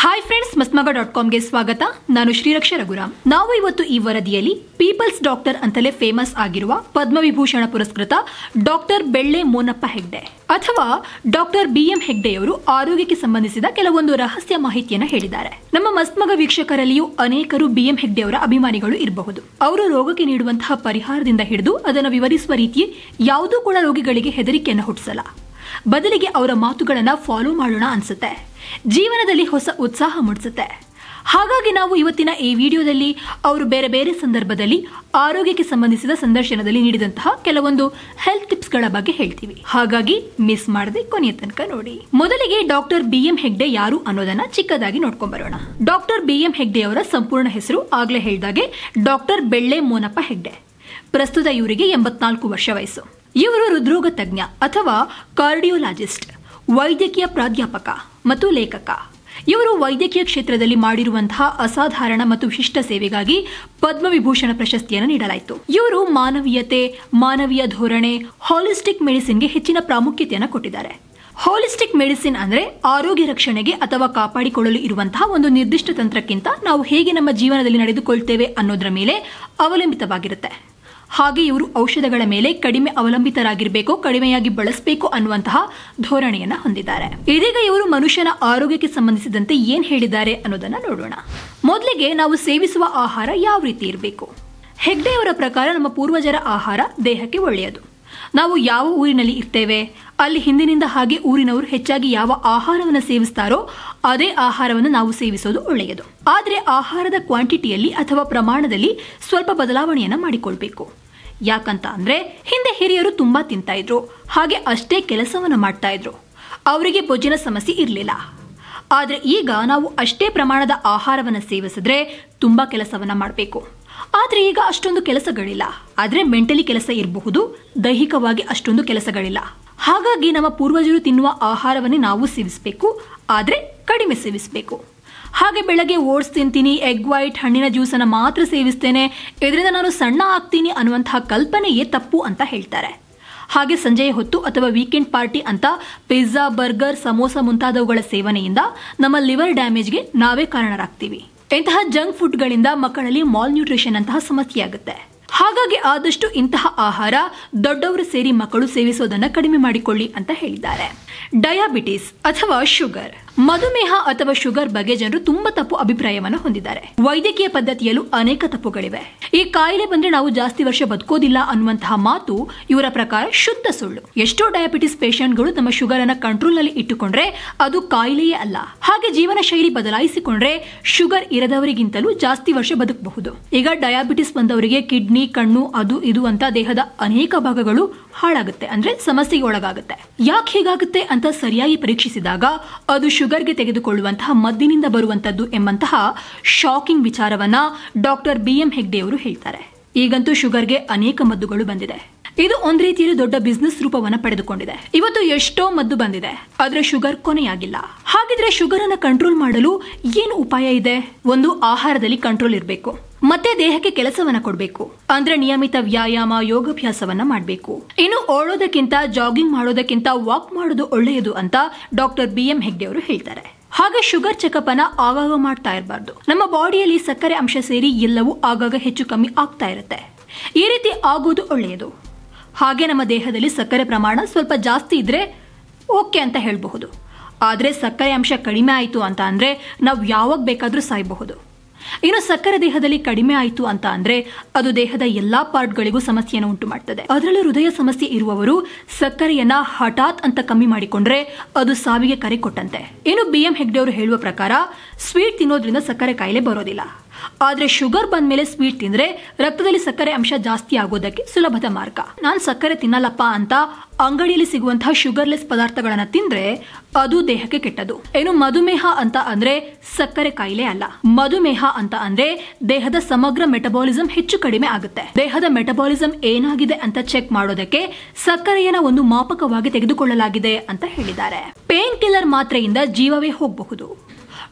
hi friends ಮಸ್ಮಗ dot ಕಾಮ್ಗೆ ಸ್ವಾಗತ ನಾನು ಶ್ರೀರಕ್ಷ ರಘುರಾಮ್ ನಾವು ಇವತ್ತು ಈ ವರದಿಯಲ್ಲಿ ಪೀಪಲ್ಸ್ ಡಾಕ್ಟರ್ ಅಂತಲೇ ಫೇಮಸ್ ಆಗಿರುವ ಪದ್ಮವಿಭೂಷಣ ಪುರಸ್ಕೃತ ಡಾಕ್ಟರ್ ಬೆಳ್ಳೆ ಮೋನಪ್ಪ ಹೆಗ್ಡೆ ಅಥವಾ ಡಾಕ್ಟರ್ ಬಿ ಎಂ ಹೆಗ್ಡೆಯವರು ಆರೋಗ್ಯಕ್ಕೆ ಸಂಬಂಧಿಸಿದ ಕೆಲವೊಂದು ರಹಸ್ಯ ಮಾಹಿತಿಯನ್ನು ಹೇಳಿದ್ದಾರೆ ನಮ್ಮ ಮಸ್ಮಗ ವೀಕ್ಷಕರಲ್ಲಿಯೂ ಅನೇಕರು ಬಿ ಎಂ ಹೆಗ್ಡೆಯವರ ಅಭಿಮಾನಿಗಳು ಇರಬಹುದು ಅವರು ರೋಗಕ್ಕೆ ನೀಡುವಂತಹ ಪರಿಹಾರದಿಂದ ಹಿಡಿದು ಅದನ್ನು ವಿವರಿಸುವ ರೀತಿ ಯಾವುದೂ ಕೂಡ ರೋಗಿಗಳಿಗೆ ಹೆದರಿಕೆಯನ್ನು ಹುಟ್ಟಿಸಲ್ಲ ಬದಲಿಗೆ ಅವರ ಮಾತುಗಳನ್ನ ಫಾಲೋ ಮಾಡೋಣ ಅನ್ಸುತ್ತೆ ಜೀವನದಲ್ಲಿ ಹೊಸ ಉತ್ಸಾಹ ಮೂಡಿಸುತ್ತೆ ಹಾಗಾಗಿ ನಾವು ಇವತ್ತಿನ ಈ ವಿಡಿಯೋದಲ್ಲಿ ಅವರು ಬೇರೆ ಬೇರೆ ಸಂದರ್ಭದಲ್ಲಿ ಆರೋಗ್ಯಕ್ಕೆ ಸಂಬಂಧಿಸಿದ ಸಂದರ್ಶನದಲ್ಲಿ ನೀಡಿದಂತಹ ಕೆಲವೊಂದು ಹೆಲ್ತ್ ಟಿಪ್ಸ್ಗಳ ಬಗ್ಗೆ ಹೇಳ್ತೀವಿ ಹಾಗಾಗಿ ಮಿಸ್ ಮಾಡದೆ ಕೊನೆಯ ತನಕ ನೋಡಿ ಮೊದಲಿಗೆ ಡಾಕ್ಟರ್ ಬಿ ಎಂ ಹೆಗ್ಡೆ ಯಾರು ಅನ್ನೋದನ್ನ ಚಿಕ್ಕದಾಗಿ ನೋಡ್ಕೊಂಡ್ ಬರೋಣ ಡಾಕ್ಟರ್ ಬಿ ಎಂ ಹೆಗ್ಡೆ ಅವರ ಸಂಪೂರ್ಣ ಹೆಸರು ಆಗ್ಲೇ ಹೇಳಿದಾಗೆ ಡಾಕ್ಟರ್ ಬೆಳ್ಳೆ ಮೋನಪ್ಪ ಹೆಗ್ಡೆ ಪ್ರಸ್ತುತ ಇವರಿಗೆ ಎಂಬತ್ನಾಲ್ಕು ವರ್ಷ ವಯಸ್ಸು ಇವರು ಹೃದ್ರೋಗ ತಜ್ಞ ಅಥವಾ ಕಾರ್ಡಿಯೋಲಾಜಿಸ್ಟ್ ವೈದ್ಯಕೀಯ ಪ್ರಾಧ್ಯಾಪಕ ಮತ್ತು ಲೇಖಕ ಇವರು ವೈದ್ಯಕೀಯ ಕ್ಷೇತ್ರದಲ್ಲಿ ಮಾಡಿರುವಂತಹ ಅಸಾಧಾರಣ ಮತ್ತು ವಿಶಿಷ್ಟ ಸೇವೆಗಾಗಿ ಪದ್ಮವಿಭೂಷಣ ಪ್ರಶಸ್ತಿಯನ್ನು ನೀಡಲಾಯಿತು ಇವರು ಮಾನವೀಯತೆ ಮಾನವೀಯ ಧೋರಣೆ ಹಾಲಿಸ್ಟಿಕ್ ಮೆಡಿಸಿನ್ಗೆ ಹೆಚ್ಚಿನ ಪ್ರಾಮುಖ್ಯತೆಯನ್ನು ಕೊಟ್ಟಿದ್ದಾರೆ ಹಾಲಿಸ್ಟಿಕ್ ಮೆಡಿಸಿನ್ ಅಂದ್ರೆ ಆರೋಗ್ಯ ರಕ್ಷಣೆಗೆ ಅಥವಾ ಕಾಪಾಡಿಕೊಳ್ಳಲು ಇರುವಂತಹ ಒಂದು ನಿರ್ದಿಷ್ಟ ತಂತ್ರಕ್ಕಿಂತ ನಾವು ಹೇಗೆ ನಮ್ಮ ಜೀವನದಲ್ಲಿ ನಡೆದುಕೊಳ್ತೇವೆ ಅನ್ನೋದರ ಮೇಲೆ ಅವಲಂಬಿತವಾಗಿರುತ್ತೆ ಹಾಗೆ ಇವರು ಔಷಧಗಳ ಮೇಲೆ ಕಡಿಮೆ ಅವಲಂಬಿತರಾಗಿರಬೇಕು ಕಡಿಮೆಯಾಗಿ ಬಳಸಬೇಕು ಅನ್ನುವಂತಹ ಧೋರಣೆಯನ್ನ ಹೊಂದಿದ್ದಾರೆ ಇದೀಗ ಇವರು ಮನುಷ್ಯನ ಆರೋಗ್ಯಕ್ಕೆ ಸಂಬಂಧಿಸಿದಂತೆ ಏನ್ ಹೇಳಿದ್ದಾರೆ ಅನ್ನೋದನ್ನ ನೋಡೋಣ ಮೊದಲಿಗೆ ನಾವು ಸೇವಿಸುವ ಆಹಾರ ಯಾವ ರೀತಿ ಇರಬೇಕು ಹೆಗ್ಡೆಯವರ ಪ್ರಕಾರ ನಮ್ಮ ಪೂರ್ವಜರ ಆಹಾರ ದೇಹಕ್ಕೆ ಒಳ್ಳೆಯದು ನಾವು ಯಾವ ಊರಿನಲ್ಲಿ ಇರ್ತೇವೆ ಅಲ್ಲಿ ಹಿಂದಿನಿಂದ ಹಾಗೆ ಊರಿನವರು ಹೆಚ್ಚಾಗಿ ಯಾವ ಆಹಾರವನ್ನು ಸೇವಿಸ್ತಾರೋ ಅದೇ ಆಹಾರವನ್ನು ನಾವು ಸೇವಿಸೋದು ಒಳ್ಳೆಯದು ಆದರೆ ಆಹಾರದ ಕ್ವಾಂಟಿಟಿಯಲ್ಲಿ ಅಥವಾ ಪ್ರಮಾಣದಲ್ಲಿ ಸ್ವಲ್ಪ ಬದಲಾವಣೆಯನ್ನ ಮಾಡಿಕೊಳ್ಬೇಕು ಯಾಕಂತ ಅಂದ್ರೆ ಹಿಂದೆ ಹಿರಿಯರು ತುಂಬಾ ತಿಂತಾ ಇದ್ರು ಹಾಗೆ ಅಷ್ಟೇ ಕೆಲಸವನ್ನ ಮಾಡ್ತಾ ಇದ್ರು ಅವರಿಗೆ ಭೋಜನ ಸಮಸ್ಯೆ ಇರಲಿಲ್ಲ ಆದ್ರೆ ಈಗ ನಾವು ಅಷ್ಟೇ ಪ್ರಮಾಣದ ಆಹಾರವನ್ನು ಸೇವಿಸಿದ್ರೆ ತುಂಬಾ ಕೆಲಸವನ್ನ ಮಾಡಬೇಕು ಆದ್ರೆ ಈಗ ಅಷ್ಟೊಂದು ಕೆಲಸಗಳಿಲ್ಲ ಆದ್ರೆ ಮೆಂಟಲಿ ಕೆಲಸ ಇರಬಹುದು ದೈಹಿಕವಾಗಿ ಅಷ್ಟೊಂದು ಕೆಲಸಗಳಿಲ್ಲ ಹಾಗಾಗಿ ನಮ್ಮ ಪೂರ್ವಜರು ತಿನ್ನುವ ಆಹಾರವನ್ನೇ ನಾವು ಸೇವಿಸಬೇಕು ಆದ್ರೆ ಕಡಿಮೆ ಸೇವಿಸಬೇಕು ಹಾಗೆ ಬೆಳಗ್ಗೆ ಓಟ್ಸ್ ತಿಂತೀನಿ ಎಗ್ ವೈಟ್ ಹಣ್ಣಿನ ಜ್ಯೂಸನ್ನು ಮಾತ್ರ ಸೇವಿಸ್ತೇನೆ ಇದರಿಂದ ನಾನು ಸಣ್ಣ ಆಗ್ತೀನಿ ಅನ್ನುವಂತಹ ಕಲ್ಪನೆಯೇ ತಪ್ಪು ಅಂತ ಹೇಳ್ತಾರೆ ಹಾಗೆ ಸಂಜೆಯ ಹೊತ್ತು ಅಥವಾ ವೀಕೆಂಡ್ ಪಾರ್ಟಿ ಅಂತ ಪಿಜ್ಜಾ ಬರ್ಗರ್ ಸಮೋಸ ಮುಂತಾದವುಗಳ ಸೇವನೆಯಿಂದ ನಮ್ಮ ಲಿವರ್ ಡ್ಯಾಮೇಜ್ಗೆ ನಾವೇ ಕಾರಣರಾಗ್ತೀವಿ ಇಂತಹ ಜಂಕ್ ಫುಡ್ಗಳಿಂದ ಮಕ್ಕಳಲ್ಲಿ ಮಾಲ್ ನ್ಯೂಟ್ರಿಷನ್ ಅಂತಹ ಸಮಸ್ಯೆ ಆಗುತ್ತೆ ಹಾಗಾಗಿ ಆದಷ್ಟು ಇಂತಹ ಆಹಾರ ದೊಡ್ಡವರು ಸೇರಿ ಮಕ್ಕಳು ಸೇವಿಸೋದನ್ನ ಕಡಿಮೆ ಮಾಡಿಕೊಳ್ಳಿ ಅಂತ ಹೇಳಿದ್ದಾರೆ ಡಯಾಬಿಟಿಸ್ ಅಥವಾ ಶುಗರ್ ಮಧುಮೇಹ ಅಥವಾ ಶುಗರ್ ಬಗ್ಗೆ ಜನರು ತುಂಬಾ ತಪ್ಪು ಅಭಿಪ್ರಾಯವನ್ನು ಹೊಂದಿದ್ದಾರೆ ವೈದ್ಯಕೀಯ ಪದ್ಧತಿಯಲ್ಲೂ ಅನೇಕ ತಪ್ಪುಗಳಿವೆ ಈ ಕಾಯಿಲೆ ಬಂದ್ರೆ ನಾವು ಜಾಸ್ತಿ ವರ್ಷ ಬದುಕೋದಿಲ್ಲ ಅನ್ನುವಂತಹ ಮಾತು ಇವರ ಪ್ರಕಾರ ಶುದ್ಧ ಸುಳ್ಳು ಎಷ್ಟೋ ಡಯಾಬಿಟಿಸ್ ಪೇಷಂಟ್ಗಳು ತಮ್ಮ ಶುಗರ್ ಅನ್ನ ಕಂಟ್ರೋಲ್ ನಲ್ಲಿ ಇಟ್ಟುಕೊಂಡ್ರೆ ಅದು ಕಾಯಿಲೆಯೇ ಅಲ್ಲ ಹಾಗೆ ಜೀವನ ಶೈಲಿ ಬದಲಾಯಿಸಿಕೊಂಡ್ರೆ ಶುಗರ್ ಇರದವರಿಗಿಂತಲೂ ಜಾಸ್ತಿ ವರ್ಷ ಬದುಕಬಹುದು ಈಗ ಡಯಾಬಿಟಿಸ್ ಬಂದವರಿಗೆ ಕಿಡ್ನಿ ಕಣ್ಣು ಅದು ಇದು ಅಂತ ದೇಹದ ಅನೇಕ ಭಾಗಗಳು ಹಾಳಾಗುತ್ತೆ ಅಂದ್ರೆ ಸಮಸ್ಯೆಗೆ ಒಳಗಾಗುತ್ತೆ ಯಾಕೆ ಹೀಗಾಗುತ್ತೆ ಅಂತ ಸರಿಯಾಗಿ ಪರೀಕ್ಷಿಸಿದಾಗ ಅದು ಶುಗರ್ಗೆ ತೆಗೆದುಕೊಳ್ಳುವಂತಹ ಮದ್ದಿನಿಂದ ಬರುವಂತದ್ದು ಎಂಬಂತಹ ಶಾಕಿಂಗ್ ವಿಚಾರವನ್ನ ಡಾಕ್ಟರ್ ಬಿ ಎಂ ಹೆಗ್ಡೆಯವರು ಹೇಳ್ತಾರೆ ಈಗಂತೂ ಶುಗರ್ಗೆ ಅನೇಕ ಮದ್ದುಗಳು ಬಂದಿದೆ ಇದು ಒಂದ್ ರೀತಿಯಲ್ಲಿ ದೊಡ್ಡ ಬಿಸ್ನೆಸ್ ರೂಪವನ್ನ ಪಡೆದುಕೊಂಡಿದೆ ಇವತ್ತು ಎಷ್ಟೋ ಮದ್ದು ಬಂದಿದೆ ಆದ್ರೆ ಶುಗರ್ ಕೊನೆಯಾಗಿಲ್ಲ ಹಾಗಿದ್ರೆ ಶುಗರ್ ಅನ್ನ ಕಂಟ್ರೋಲ್ ಮಾಡಲು ಏನು ಉಪಾಯ ಇದೆ ಒಂದು ಆಹಾರದಲ್ಲಿ ಕಂಟ್ರೋಲ್ ಇರಬೇಕು ಮತ್ತೆ ದೇಹಕ್ಕೆ ಕೆಲಸವನ್ನ ಕೊಡಬೇಕು ಅಂದ್ರೆ ನಿಯಮಿತ ವ್ಯಾಯಾಮ ಯೋಗಾಭ್ಯಾಸವನ್ನ ಮಾಡಬೇಕು ಇನ್ನು ಓಡೋದಕ್ಕಿಂತ ಜಾಗಿಂಗ್ ಮಾಡೋದಕ್ಕಿಂತ ವಾಕ್ ಮಾಡೋದು ಒಳ್ಳೆಯದು ಅಂತ ಡಾಕ್ಟರ್ ಬಿ ಎಂ ಹೆಗ್ಡೆ ಅವರು ಹೇಳ್ತಾರೆ ಹಾಗೆ ಶುಗರ್ ಚೆಕಪ್ ಅನ್ನ ಆಗಾಗ ಮಾಡ್ತಾ ಇರಬಾರ್ದು ನಮ್ಮ ಬಾಡಿಯಲ್ಲಿ ಸಕ್ಕರೆ ಅಂಶ ಸೇರಿ ಎಲ್ಲವೂ ಆಗಾಗ ಹೆಚ್ಚು ಕಮ್ಮಿ ಆಗ್ತಾ ಇರುತ್ತೆ ಈ ರೀತಿ ಆಗೋದು ಒಳ್ಳೆಯದು ಹಾಗೆ ನಮ್ಮ ದೇಹದಲ್ಲಿ ಸಕ್ಕರೆ ಪ್ರಮಾಣ ಸ್ವಲ್ಪ ಜಾಸ್ತಿ ಇದ್ರೆ ಓಕೆ ಅಂತ ಹೇಳಬಹುದು ಆದರೆ ಸಕ್ಕರೆ ಅಂಶ ಕಡಿಮೆ ಆಯಿತು ಅಂತ ಅಂದರೆ ನಾವು ಯಾವಾಗ ಬೇಕಾದರೂ ಸಾಯಬಹುದು ಇನ್ನು ಸಕ್ಕರೆ ದೇಹದಲ್ಲಿ ಕಡಿಮೆ ಆಯಿತು ಅಂತ ಅಂದ್ರೆ ಅದು ದೇಹದ ಎಲ್ಲಾ ಪಾರ್ಟ್ಗಳಿಗೂ ಸಮಸ್ಯೆಯನ್ನು ಉಂಟು ಮಾಡ್ತದೆ ಅದರಲ್ಲೂ ಹೃದಯ ಸಮಸ್ಯೆ ಇರುವವರು ಸಕ್ಕರೆಯನ್ನ ಹಠಾತ್ ಅಂತ ಕಮ್ಮಿ ಮಾಡಿಕೊಂಡ್ರೆ ಅದು ಸಾವಿಗೆ ಕರೆ ಕೊಟ್ಟಂತೆ ಇನ್ನು ಬಿ ಎಂ ಹೆಗ್ಡೆ ಅವರು ಹೇಳುವ ಪ್ರಕಾರ ಸ್ವೀಟ್ ತಿನ್ನೋದ್ರಿಂದ ಸಕ್ಕರೆ ಕಾಯಿಲೆ ಬರೋದಿಲ್ಲ ಆದ್ರೆ ಶುಗರ್ ಬಂದ ಮೇಲೆ ಸ್ವೀಟ್ ತಿಂದ್ರೆ ರಕ್ತದಲ್ಲಿ ಸಕ್ಕರೆ ಅಂಶ ಜಾಸ್ತಿ ಆಗೋದಕ್ಕೆ ಸುಲಭದ ಮಾರ್ಗ ನಾನ್ ಸಕ್ಕರೆ ತಿನ್ನಲ್ಲಪ್ಪ ಅಂತ ಅಂಗಡಿಯಲ್ಲಿ ಸಿಗುವಂತಹ ಶುಗರ್ಲೆಸ್ ಪದಾರ್ಥಗಳನ್ನ ತಿಂದ್ರೆ ಅದು ದೇಹಕ್ಕೆ ಕೆಟ್ಟದು ಏನು ಮಧುಮೇಹ ಅಂತ ಅಂದ್ರೆ ಸಕ್ಕರೆ ಕಾಯಿಲೆ ಅಲ್ಲ ಮಧುಮೇಹ ಅಂತ ಅಂದ್ರೆ ದೇಹದ ಸಮಗ್ರ ಮೆಟಬಾಲಿಸಂ ಹೆಚ್ಚು ಕಡಿಮೆ ಆಗುತ್ತೆ ದೇಹದ ಮೆಟಬಾಲಿಸಂ ಏನಾಗಿದೆ ಅಂತ ಚೆಕ್ ಮಾಡೋದಕ್ಕೆ ಸಕ್ಕರೆಯನ್ನ ಒಂದು ಮಾಪಕವಾಗಿ ತೆಗೆದುಕೊಳ್ಳಲಾಗಿದೆ ಅಂತ ಹೇಳಿದ್ದಾರೆ ಪೇನ್ ಕಿಲ್ಲರ್ ಮಾತ್ರೆಯಿಂದ ಜೀವವೇ ಹೋಗಬಹುದು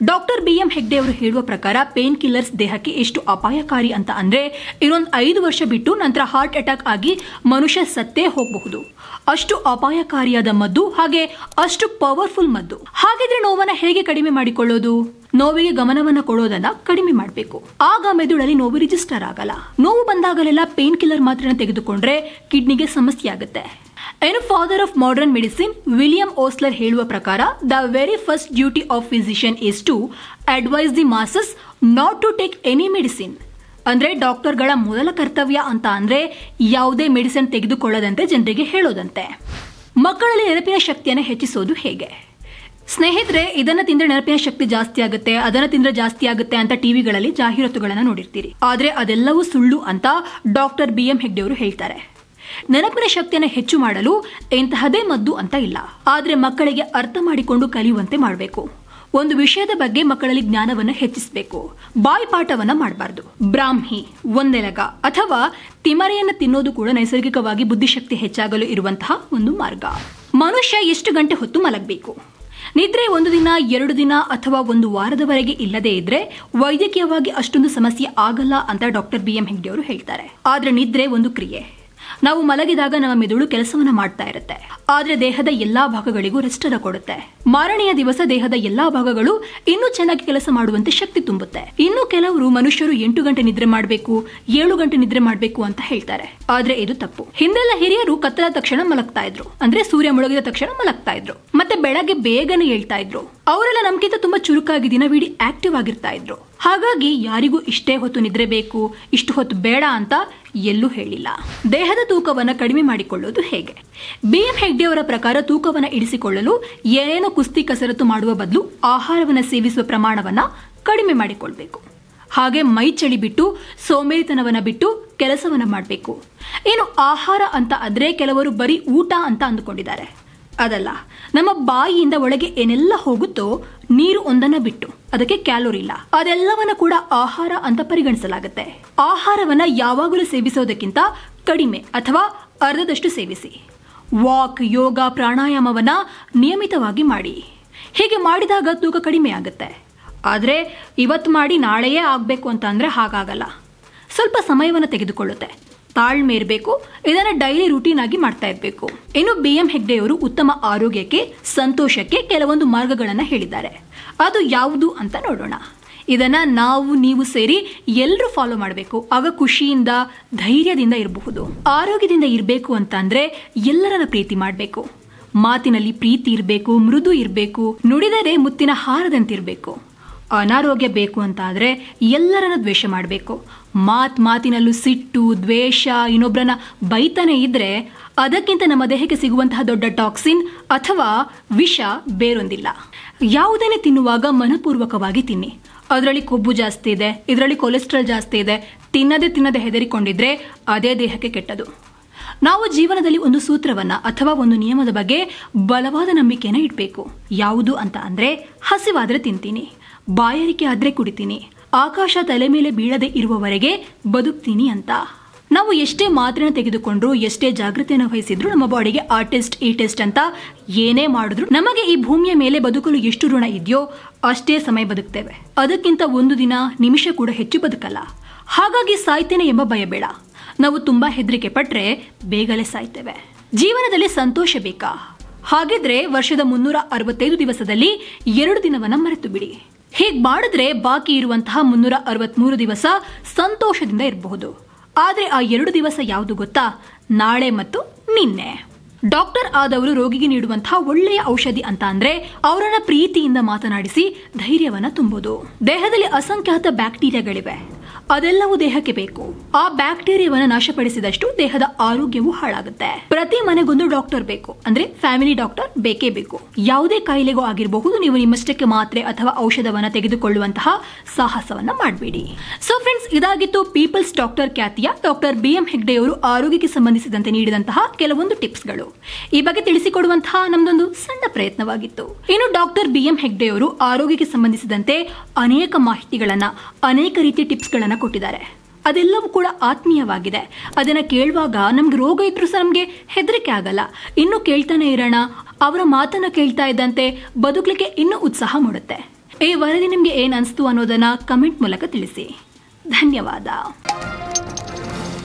ಡಾಕ್ಟರ್ ಬಿ ಎಂ ಹೆಗ್ಡೆ ಅವರು ಹೇಳುವ ಪ್ರಕಾರ ಪೇನ್ ಕಿಲ್ಲರ್ಸ್ ದೇಹಕ್ಕೆ ಎಷ್ಟು ಅಪಾಯಕಾರಿ ಅಂತ ಅಂದ್ರೆ ಇನ್ನೊಂದು ಐದು ವರ್ಷ ಬಿಟ್ಟು ನಂತರ ಹಾರ್ಟ್ ಅಟ್ಯಾಕ್ ಆಗಿ ಮನುಷ್ಯ ಸತ್ತೇ ಹೋಗಬಹುದು ಅಷ್ಟು ಅಪಾಯಕಾರಿಯಾದ ಮದ್ದು ಹಾಗೆ ಅಷ್ಟು ಪವರ್ಫುಲ್ ಮದ್ದು ಹಾಗಿದ್ರೆ ನೋವನ್ನ ಹೇಗೆ ಕಡಿಮೆ ಮಾಡಿಕೊಳ್ಳೋದು ನೋವಿಗೆ ಗಮನವನ್ನ ಕೊಡೋದನ್ನ ಕಡಿಮೆ ಮಾಡಬೇಕು ಆಗ ಮೆದುಳಲ್ಲಿ ನೋವು ರಿಜಿಸ್ಟರ್ ಆಗಲ್ಲ ನೋವು ಬಂದಾಗಲೆಲ್ಲ ಪೇನ್ ಕಿಲ್ಲರ್ ಮಾತ್ರ ತೆಗೆದುಕೊಂಡ್ರೆ ಕಿಡ್ನಿಗೆ ಸಮಸ್ಯೆ ಆಗುತ್ತೆ ಏನು father of modern medicine William Osler ಹೇಳುವ ಪ್ರಕಾರ the very first duty of physician is to advise the masses not to take any medicine ಅಂದ್ರೆ ಡಾಕ್ಟರ್ಗಳ ಮೊದಲ ಕರ್ತವ್ಯ ಅಂತ ಅಂದ್ರೆ ಯಾವುದೇ ಮೆಡಿಸಿನ್ ತೆಗೆದುಕೊಳ್ಳದಂತೆ ಜನರಿಗೆ ಹೇಳೋದಂತೆ ಮಕ್ಕಳಲ್ಲಿ ನೆನಪಿನ ಶಕ್ತಿಯನ್ನು ಹೆಚ್ಚಿಸೋದು ಹೇಗೆ ಸ್ನೇಹಿತರೆ ಇದನ್ನ ತಿಂದ್ರೆ ನೆನಪಿನ ಶಕ್ತಿ ಜಾಸ್ತಿ ಆಗುತ್ತೆ ಅದನ್ನ ತಿಂದ್ರೆ ಜಾಸ್ತಿ ಆಗುತ್ತೆ ಅಂತ ಟಿವಿಗಳಲ್ಲಿ ಜಾಹೀರಾತುಗಳನ್ನ ನೋಡಿರ್ತೀರಿ ಆದ್ರೆ ಅದೆಲ್ಲವೂ ಸುಳ್ಳು ಅಂತ ಡಾಕ್ಟರ್ ಬಿ ಎಂ ಹೆಗ್ಡೆ ಅವರು ಹೇಳ್ತಾರೆ ನೆನಪಿನ ಶಕ್ತಿಯನ್ನು ಹೆಚ್ಚು ಮಾಡಲು ಇಂತಹದೇ ಮದ್ದು ಅಂತ ಇಲ್ಲ ಆದ್ರೆ ಮಕ್ಕಳಿಗೆ ಅರ್ಥ ಮಾಡಿಕೊಂಡು ಕಲಿಯುವಂತೆ ಮಾಡಬೇಕು ಒಂದು ವಿಷಯದ ಬಗ್ಗೆ ಮಕ್ಕಳಲ್ಲಿ ಜ್ಞಾನವನ್ನ ಹೆಚ್ಚಿಸಬೇಕು ಬಾಯ್ಪಾಠವನ್ನ ಮಾಡಬಾರ್ದು ಬ್ರಾಹ್ಮಿ ಒಂದೆಲಗ ಅಥವಾ ತಿಮರೆಯನ್ನು ತಿನ್ನೋದು ಕೂಡ ನೈಸರ್ಗಿಕವಾಗಿ ಬುದ್ಧಿಶಕ್ತಿ ಹೆಚ್ಚಾಗಲು ಇರುವಂತಹ ಒಂದು ಮಾರ್ಗ ಮನುಷ್ಯ ಎಷ್ಟು ಗಂಟೆ ಹೊತ್ತು ಮಲಗಬೇಕು ನಿದ್ರೆ ಒಂದು ದಿನ ಎರಡು ದಿನ ಅಥವಾ ಒಂದು ವಾರದವರೆಗೆ ಇಲ್ಲದೇ ಇದ್ರೆ ವೈದ್ಯಕೀಯವಾಗಿ ಅಷ್ಟೊಂದು ಸಮಸ್ಯೆ ಆಗಲ್ಲ ಅಂತ ಡಾಕ್ಟರ್ ಬಿ ಎಂ ಹೆಗ್ಡೆ ಅವರು ಹೇಳ್ತಾರೆ ಆದ್ರೆ ನಿದ್ರೆ ಒಂದು ಕ್ರಿಯೆ ನಾವು ಮಲಗಿದಾಗ ನಮ್ಮ ಮೆದುಳು ಕೆಲಸವನ್ನ ಮಾಡ್ತಾ ಇರುತ್ತೆ ಆದ್ರೆ ದೇಹದ ಎಲ್ಲಾ ಭಾಗಗಳಿಗೂ ರೆಸ್ಟ್ ಅನ್ನ ಕೊಡುತ್ತೆ ಮಾರನೆಯ ದಿವಸ ದೇಹದ ಎಲ್ಲಾ ಭಾಗಗಳು ಇನ್ನೂ ಚೆನ್ನಾಗಿ ಕೆಲಸ ಮಾಡುವಂತೆ ಶಕ್ತಿ ತುಂಬುತ್ತೆ ಇನ್ನು ಕೆಲವರು ಮನುಷ್ಯರು ಎಂಟು ಗಂಟೆ ನಿದ್ರೆ ಮಾಡಬೇಕು ಏಳು ಗಂಟೆ ನಿದ್ರೆ ಮಾಡಬೇಕು ಅಂತ ಹೇಳ್ತಾರೆ ಆದ್ರೆ ಇದು ತಪ್ಪು ಹಿಂದೆಲ್ಲ ಹಿರಿಯರು ಕತ್ತಲ ತಕ್ಷಣ ಮಲಗ್ತಾ ಇದ್ರು ಅಂದ್ರೆ ಸೂರ್ಯ ಮುಳುಗಿದ ತಕ್ಷಣ ಮಲಗ್ತಾ ಇದ್ರು ಮತ್ತೆ ಬೆಳಗ್ಗೆ ಬೇಗನೆ ಹೇಳ್ತಾ ಇದ್ರು ಅವರೆಲ್ಲ ನಮ್ಗಿಂತ ತುಂಬಾ ಚುರುಕಾಗಿ ದಿನವಿಡೀ ಆಕ್ಟಿವ್ ಆಗಿರ್ತಾ ಇದ್ರು ಹಾಗಾಗಿ ಯಾರಿಗೂ ಇಷ್ಟೇ ಹೊತ್ತು ನಿದ್ರೆ ಬೇಕು ಇಷ್ಟು ಹೊತ್ತು ಬೇಡ ಅಂತ ಎಲ್ಲೂ ಹೇಳಿಲ್ಲ ದೇಹದ ತೂಕವನ್ನ ಕಡಿಮೆ ಮಾಡಿಕೊಳ್ಳೋದು ಹೇಗೆ ಬಿ ಎಂ ಹೆಗ್ಡೆ ಅವರ ಪ್ರಕಾರ ತೂಕವನ್ನ ಇಳಿಸಿಕೊಳ್ಳಲು ಏನೇನೋ ಕುಸ್ತಿ ಕಸರತ್ತು ಮಾಡುವ ಬದಲು ಆಹಾರವನ್ನ ಸೇವಿಸುವ ಪ್ರಮಾಣವನ್ನ ಕಡಿಮೆ ಮಾಡಿಕೊಳ್ಬೇಕು ಹಾಗೆ ಮೈ ಚಳಿ ಬಿಟ್ಟು ಸೋಮೇರಿತನವನ್ನ ಬಿಟ್ಟು ಕೆಲಸವನ್ನ ಮಾಡಬೇಕು ಏನು ಆಹಾರ ಅಂತ ಆದ್ರೆ ಕೆಲವರು ಬರೀ ಊಟ ಅಂತ ಅಂದುಕೊಂಡಿದ್ದಾರೆ ಅದಲ್ಲ ನಮ್ಮ ಬಾಯಿಯಿಂದ ಒಳಗೆ ಏನೆಲ್ಲ ಹೋಗುತ್ತೋ ನೀರು ಒಂದನ್ನ ಬಿಟ್ಟು ಅದಕ್ಕೆ ಕ್ಯಾಲೋರಿ ಇಲ್ಲ ಅದೆಲ್ಲವನ್ನ ಕೂಡ ಆಹಾರ ಅಂತ ಪರಿಗಣಿಸಲಾಗುತ್ತೆ ಆಹಾರವನ್ನ ಯಾವಾಗಲೂ ಸೇವಿಸೋದಕ್ಕಿಂತ ಕಡಿಮೆ ಅಥವಾ ಅರ್ಧದಷ್ಟು ಸೇವಿಸಿ ವಾಕ್ ಯೋಗ ಪ್ರಾಣಾಯಾಮವನ್ನ ನಿಯಮಿತವಾಗಿ ಮಾಡಿ ಹೀಗೆ ಮಾಡಿದಾಗ ತೂಕ ಕಡಿಮೆ ಆಗುತ್ತೆ ಆದರೆ ಇವತ್ತು ಮಾಡಿ ನಾಳೆಯೇ ಆಗಬೇಕು ಅಂತ ಅಂದರೆ ಹಾಗಾಗಲ್ಲ ಸ್ವಲ್ಪ ಸಮಯವನ್ನು ತೆಗೆದುಕೊಳ್ಳುತ್ತೆ ತಾಳ್ಮೆ ಇರಬೇಕು ಇದನ್ನ ಡೈಲಿ ರೂಟೀನ್ ಆಗಿ ಮಾಡ್ತಾ ಇರಬೇಕು ಇನ್ನು ಬಿ ಎಂ ಹೆಗ್ಡೆಯವರು ಉತ್ತಮ ಆರೋಗ್ಯಕ್ಕೆ ಸಂತೋಷಕ್ಕೆ ಕೆಲವೊಂದು ಮಾರ್ಗಗಳನ್ನ ಹೇಳಿದ್ದಾರೆ ಅದು ಯಾವುದು ಅಂತ ನೋಡೋಣ ಇದನ್ನ ನಾವು ನೀವು ಸೇರಿ ಎಲ್ಲರೂ ಫಾಲೋ ಮಾಡಬೇಕು ಆಗ ಖುಷಿಯಿಂದ ಧೈರ್ಯದಿಂದ ಇರಬಹುದು ಆರೋಗ್ಯದಿಂದ ಇರಬೇಕು ಅಂತ ಅಂದ್ರೆ ಎಲ್ಲರನ್ನ ಪ್ರೀತಿ ಮಾಡಬೇಕು ಮಾತಿನಲ್ಲಿ ಪ್ರೀತಿ ಇರಬೇಕು ಮೃದು ಇರಬೇಕು ನುಡಿದರೆ ಮುತ್ತಿನ ಹಾರದಂತಿರಬೇಕು ಅನಾರೋಗ್ಯ ಬೇಕು ಅಂತ ಆದ್ರೆ ಎಲ್ಲರನ್ನ ದ್ವೇಷ ಮಾಡಬೇಕು ಮಾತ್ ಮಾತಿನಲ್ಲೂ ಸಿಟ್ಟು ದ್ವೇಷ ಇನ್ನೊಬ್ಬರನ್ನ ಬೈತಾನೆ ಇದ್ರೆ ಅದಕ್ಕಿಂತ ನಮ್ಮ ದೇಹಕ್ಕೆ ಸಿಗುವಂತಹ ದೊಡ್ಡ ಟಾಕ್ಸಿನ್ ಅಥವಾ ವಿಷ ಬೇರೊಂದಿಲ್ಲ ಯಾವುದನ್ನೇ ತಿನ್ನುವಾಗ ಮನಪೂರ್ವಕವಾಗಿ ತಿನ್ನಿ ಅದರಲ್ಲಿ ಕೊಬ್ಬು ಜಾಸ್ತಿ ಇದೆ ಇದರಲ್ಲಿ ಕೊಲೆಸ್ಟ್ರಾಲ್ ಜಾಸ್ತಿ ಇದೆ ತಿನ್ನದೆ ತಿನ್ನದೆ ಹೆದರಿಕೊಂಡಿದ್ರೆ ಅದೇ ದೇಹಕ್ಕೆ ಕೆಟ್ಟದು ನಾವು ಜೀವನದಲ್ಲಿ ಒಂದು ಸೂತ್ರವನ್ನ ಅಥವಾ ಒಂದು ನಿಯಮದ ಬಗ್ಗೆ ಬಲವಾದ ನಂಬಿಕೆನ ಇಡಬೇಕು ಯಾವುದು ಅಂತ ಅಂದ್ರೆ ಹಸಿವಾದ್ರೆ ತಿಂತೀನಿ ಬಾಯಾರಿಕೆ ಆದ್ರೆ ಕುಡಿತೀನಿ ಆಕಾಶ ತಲೆ ಮೇಲೆ ಬೀಳದೆ ಇರುವವರೆಗೆ ಬದುಕ್ತೀನಿ ಅಂತ ನಾವು ಎಷ್ಟೇ ಮಾತ್ರೆನ ತೆಗೆದುಕೊಂಡ್ರು ಎಷ್ಟೇ ಜಾಗೃತಿಯನ್ನು ವಹಿಸಿದ್ರು ನಮ್ಮ ಬಾಡಿಗೆ ಆ ಟೆಸ್ಟ್ ಈ ಟೆಸ್ಟ್ ಅಂತ ಏನೇ ಮಾಡಿದ್ರು ನಮಗೆ ಈ ಭೂಮಿಯ ಮೇಲೆ ಬದುಕಲು ಎಷ್ಟು ಋಣ ಇದೆಯೋ ಅಷ್ಟೇ ಸಮಯ ಬದುಕ್ತೇವೆ ಅದಕ್ಕಿಂತ ಒಂದು ದಿನ ನಿಮಿಷ ಕೂಡ ಹೆಚ್ಚು ಬದುಕಲ್ಲ ಹಾಗಾಗಿ ಸಾಯ್ತೇನೆ ಎಂಬ ಭಯ ಬೇಡ ನಾವು ತುಂಬಾ ಹೆದರಿಕೆ ಪಟ್ರೆ ಬೇಗನೆ ಸಾಯ್ತೇವೆ ಜೀವನದಲ್ಲಿ ಸಂತೋಷ ಬೇಕಾ ಹಾಗಿದ್ರೆ ವರ್ಷದ ಮುನ್ನೂರ ಅರವತ್ತೈದು ದಿವಸದಲ್ಲಿ ಎರಡು ದಿನವನ್ನ ಮರೆತು ಬಿಡಿ ಹೀಗ್ ಮಾಡಿದ್ರೆ ಬಾಕಿ ಇರುವಂತಹ ಮುನ್ನೂರ ಅರವತ್ಮೂರು ದಿವಸ ಸಂತೋಷದಿಂದ ಇರಬಹುದು ಆದ್ರೆ ಆ ಎರಡು ದಿವಸ ಯಾವುದು ಗೊತ್ತಾ ನಾಳೆ ಮತ್ತು ನಿನ್ನೆ ಡಾಕ್ಟರ್ ಆದವರು ರೋಗಿಗೆ ನೀಡುವಂತಹ ಒಳ್ಳೆಯ ಔಷಧಿ ಅಂತ ಅಂದ್ರೆ ಅವರನ್ನ ಪ್ರೀತಿಯಿಂದ ಮಾತನಾಡಿಸಿ ಧೈರ್ಯವನ್ನ ತುಂಬುವುದು ದೇಹದಲ್ಲಿ ಅಸಂಖ್ಯಾತ ಬ್ಯಾಕ್ಟೀರಿಯಾಗಳಿವೆ ಅದೆಲ್ಲವೂ ದೇಹಕ್ಕೆ ಬೇಕು ಆ ಬ್ಯಾಕ್ಟೀರಿಯಾವನ್ನ ನಾಶಪಡಿಸಿದಷ್ಟು ದೇಹದ ಆರೋಗ್ಯವು ಹಾಳಾಗುತ್ತೆ ಪ್ರತಿ ಮನೆಗೊಂದು ಡಾಕ್ಟರ್ ಬೇಕು ಅಂದ್ರೆ ಫ್ಯಾಮಿಲಿ ಡಾಕ್ಟರ್ ಬೇಕೇ ಬೇಕು ಯಾವುದೇ ಕಾಯಿಲೆಗೂ ಆಗಿರಬಹುದು ನೀವು ನಿಮ್ಮಷ್ಟಕ್ಕೆ ಮಾತ್ರೆ ಅಥವಾ ಔಷಧವನ್ನ ತೆಗೆದುಕೊಳ್ಳುವಂತಹ ಸಾಹಸವನ್ನ ಮಾಡಬೇಡಿ ಸೊ ಫ್ರೆಂಡ್ಸ್ ಇದಾಗಿತ್ತು ಪೀಪಲ್ಸ್ ಡಾಕ್ಟರ್ ಖ್ಯಾತಿಯ ಡಾಕ್ಟರ್ ಬಿ ಎಂ ಹೆಗ್ಡೆಯವರು ಆರೋಗ್ಯಕ್ಕೆ ಸಂಬಂಧಿಸಿದಂತೆ ನೀಡಿದಂತಹ ಕೆಲವೊಂದು ಟಿಪ್ಸ್ಗಳು ಈ ಬಗ್ಗೆ ತಿಳಿಸಿಕೊಡುವಂತಹ ನಮ್ದೊಂದು ಸಣ್ಣ ಪ್ರಯತ್ನವಾಗಿತ್ತು ಇನ್ನು ಡಾಕ್ಟರ್ ಬಿ ಎಂ ಹೆಗ್ಡೆಯವರು ಆರೋಗ್ಯಕ್ಕೆ ಸಂಬಂಧಿಸಿದಂತೆ ಅನೇಕ ಮಾಹಿತಿಗಳನ್ನ ಅನೇಕ ರೀತಿಯ ಟಿಪ್ಸ್ಗಳನ್ನ ಕೊಟ್ಟಿದ್ದಾರೆ ಅದೆಲ್ಲವೂ ಕೂಡ ಆತ್ಮೀಯವಾಗಿದೆ ಅದನ್ನ ಕೇಳುವಾಗ ನಮ್ಗೆ ರೋಗ ಇದ್ರೂ ಸಹ ನಮ್ಗೆ ಹೆದರಿಕೆ ಆಗಲ್ಲ ಇನ್ನು ಕೇಳ್ತಾನೆ ಇರೋಣ ಅವರ ಮಾತನ್ನ ಕೇಳ್ತಾ ಇದ್ದಂತೆ ಬದುಕಲಿಕ್ಕೆ ಇನ್ನೂ ಉತ್ಸಾಹ ಮೂಡುತ್ತೆ ಈ ವರದಿ ನಿಮಗೆ ಏನ್ ಅನಿಸ್ತು ಅನ್ನೋದನ್ನ ಕಮೆಂಟ್ ಮೂಲಕ ತಿಳಿಸಿ ಧನ್ಯವಾದ